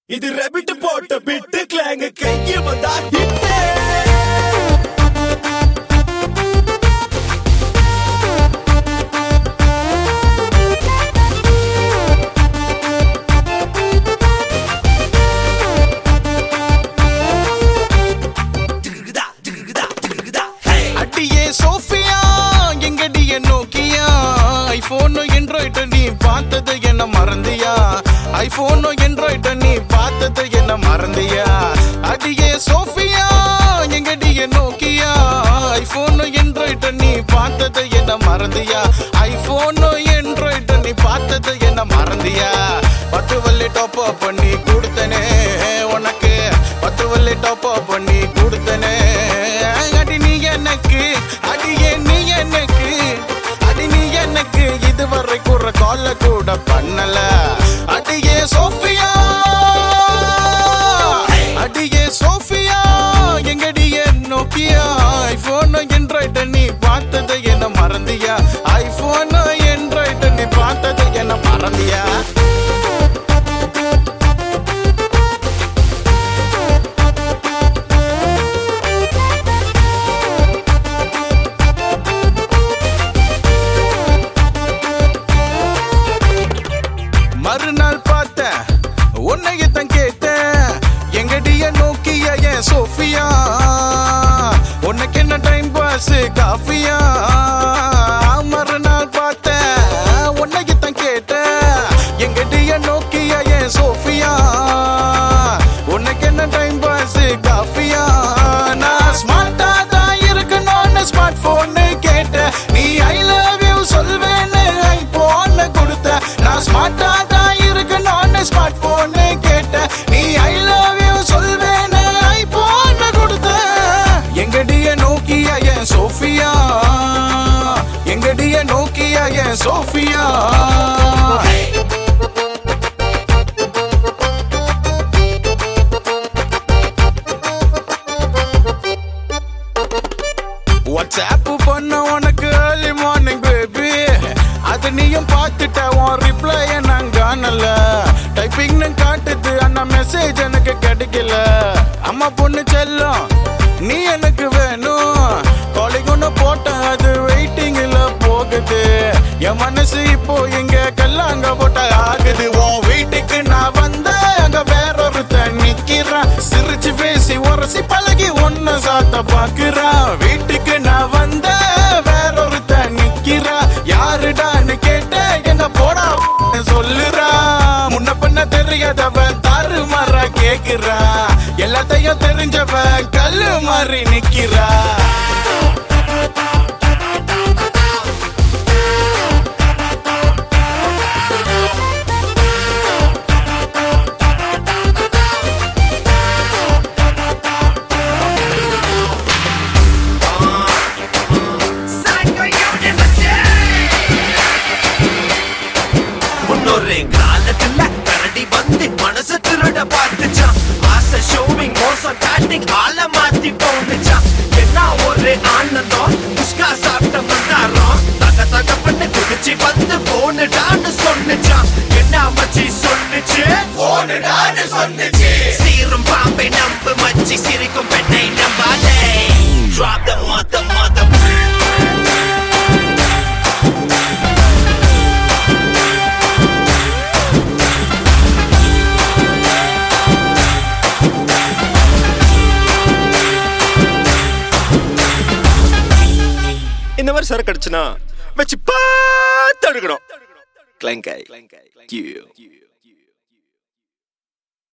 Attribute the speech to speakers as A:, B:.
A: இது ரெபிட் போட்ட பிட்டு கிளாங்க கைய வந்தா ஹிட்டு
B: அடியே சோஃபியா எங்கடிய நோக்கியா ஐபோனோ என்ட்ராய்ட நீ பார்த்தது என்ன மறந்தியா ஐபோனோ என்ட்ராய்ட நீ பார்த்தது என்ன மறந்தியா அடியே சோஃபியா எங்கடிய நோக்கியா ஐபோனோ என்ட்ராய்ட நீ பார்த்தது என்ன மறந்தியா ஐபோனோ என்ட்ராய்ட நீ பார்த்தது என்ன மறந்தியா பத்து வள்ளி டாப் அப் பண்ணி கொடுத்தனே உனக்கு பத்து வள்ளி டாப் அப் பண்ணி கொடுத்தனே அடி நீ எனக்கு அடியே நீ எனக்கு அடி நீ எனக்கு இதுவரை கூற கால கூட பண்ணல அடியே சோஃபியா அடியே சோஃபியா எங்கடியே நோக்கியா ஐபோன் என்ட்ராய்ட நீ பார்த்தது என்ன மறந்தியா ஐபோன் என்ட்ராய்ட நீ பார்த்தது என்ன மறந்தியா மறுநாள் பார்த்தேன் உன்னையத்தான் கேட்டேன் எங்கடிய நோக்கிய என் சோஃபியா உனக்கு என்ன டைம் பாஸ் காஃபியா மறுநாள் பார்த்தேன் உன்னையத்தான் கேட்டேன் எங்கடிய நோக்கிய என் சோஃபியா உனக்கு என்ன டைம் பாஸ் காஃபியா நான் ஸ்மார்ட்டா தான் இருக்கணும்னு ஸ்மார்ட் போன் கேட்டேன் நீ ஐ லவ் யூ சொல்வேன்னு ஐபோன் கொடுத்த நான் ஸ்மார்ட்டா தான் இருக்கணும்னு ஸ்மார்ட் போன் கேட்டேன் நீ ஐ லவ் யூ சொல்வேன்னு ஐபோன் கொடுத்த எங்கடிய நோக்கிய என் சோஃபியா எங்கடிய நோக்கிய என் சோஃபியா வாட்ஸ்அப் பண்ண உனக்கு ஏர்லி மார்னிங் பேபி அது நீயும் பார்த்துட்ட உன் ரிப்ளை நான் காணல டைப்பிங்னு காட்டுது ஆனா மெசேஜ் எனக்கு கிடைக்கல அம்மா பொண்ணு செல்லம் நீ எனக்கு வேணும் காலிங் ஒன்று போட்டேன் அது வெயிட்டிங்ல போகுது என் மனசு இப்போ இங்க கல்லாங்க போட்ட ஆகுது உன் வீட்டுக்கு நான் வந்த அங்க வேற ஒருத்தன் நிக்கிறான் சிரிச்சு பேசி உரசி பழகி ஒன்னு சாத்த பாக்குறான் வீட்டுக்கு நான் வந்த வேற ஒருத்தன் நிக்கிறா யாருடான்னு கேட்ட என்ன போடா சொல்லுறா முன்ன பண்ண தெரியாதவன் தாறு மாற கேக்குறா எல்லாத்தையும் தெரிஞ்சவன் கல்லு மாறி நிக்கிறா
A: முன்னொரு காலத்துல கரடி வந்து மனசு திருட பார்த்துச்சான் ஆசை ஷோவிங் மோசம் காட்டிங் ஆள மாத்தி போனுச்சான் என்ன ஒரு ஆனந்தம் புஷ்கா சாப்பிட்ட மன்னாரம் தக தக பண்ணு குடிச்சு வந்து போனுடான்னு சொன்னுச்சான் என்ன மச்சி சொன்னுச்சு போனுடான்னு சொன்னுச்சு சீரும் பாம்பை நம்பு மச்சி சிரிக்கும் பெண்ணை நம்பாலே Drop the mother mother இந்த மாதிரி சரக்கு அடிச்சுனா வச்சு பார்த்து எடுக்கணும் கிளங்காய்